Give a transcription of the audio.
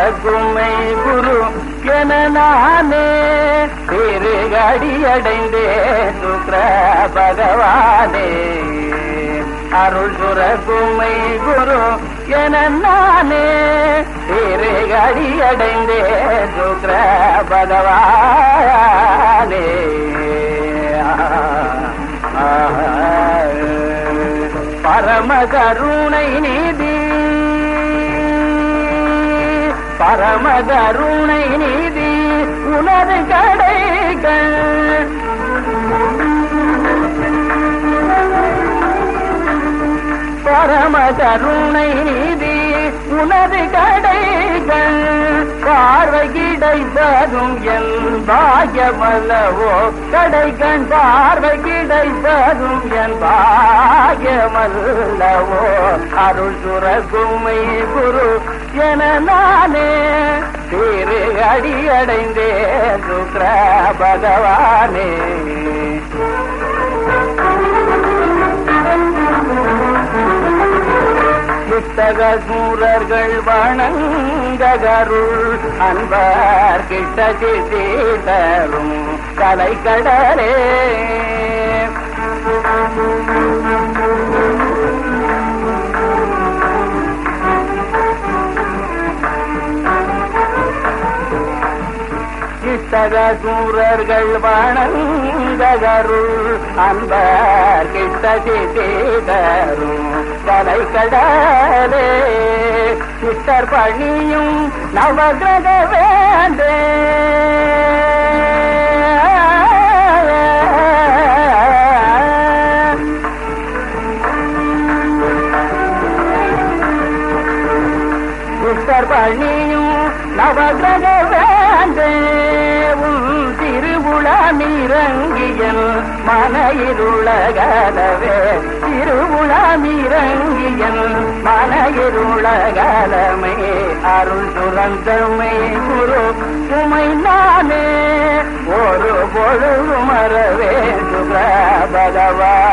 சுரகுமை குரு என நானே திருகடி அடைந்தே சுக்ர பகவானே அருள் சுரகுமை குரு என நானே திருகடி அடைந்தே சுக்ர பகவானே பரம கருணை நீதி பரம கருணை நீதி உனது கடைகள் பரம கருணை நீதி உனது கடைகள் பார்வை கிடைப்பதும் என் பாகியமல்லவோ கடைகண் பார்வை கிடைப்பதும் என் பாகியமல்லவோ அருள் சுரகுமை குரு என நானே திரு அடி அடைந்தே சுக்ர பகவானே கிட்டக சூரர்கள் வணங்ககருள் அன்பார் கிட்ட தரும் கலை கடலே கிட்டக சூரர்கள் வணங்ககருள் அன்பர் கிட்ட தரும் கலை கடலே சித்தர் பணியும் நவகிரக வேண்டே சித்தர் பணியும் நவகிரக வேண்டே உன் திருவுளா நிறங்கியல் மனையிருளகலவே திருவுளா நிறங்கியல் மனையிருளகலமே அருள் சுரந்தமை குரு உமை நானே ஒரு பொழுது மறவே சுக பகவா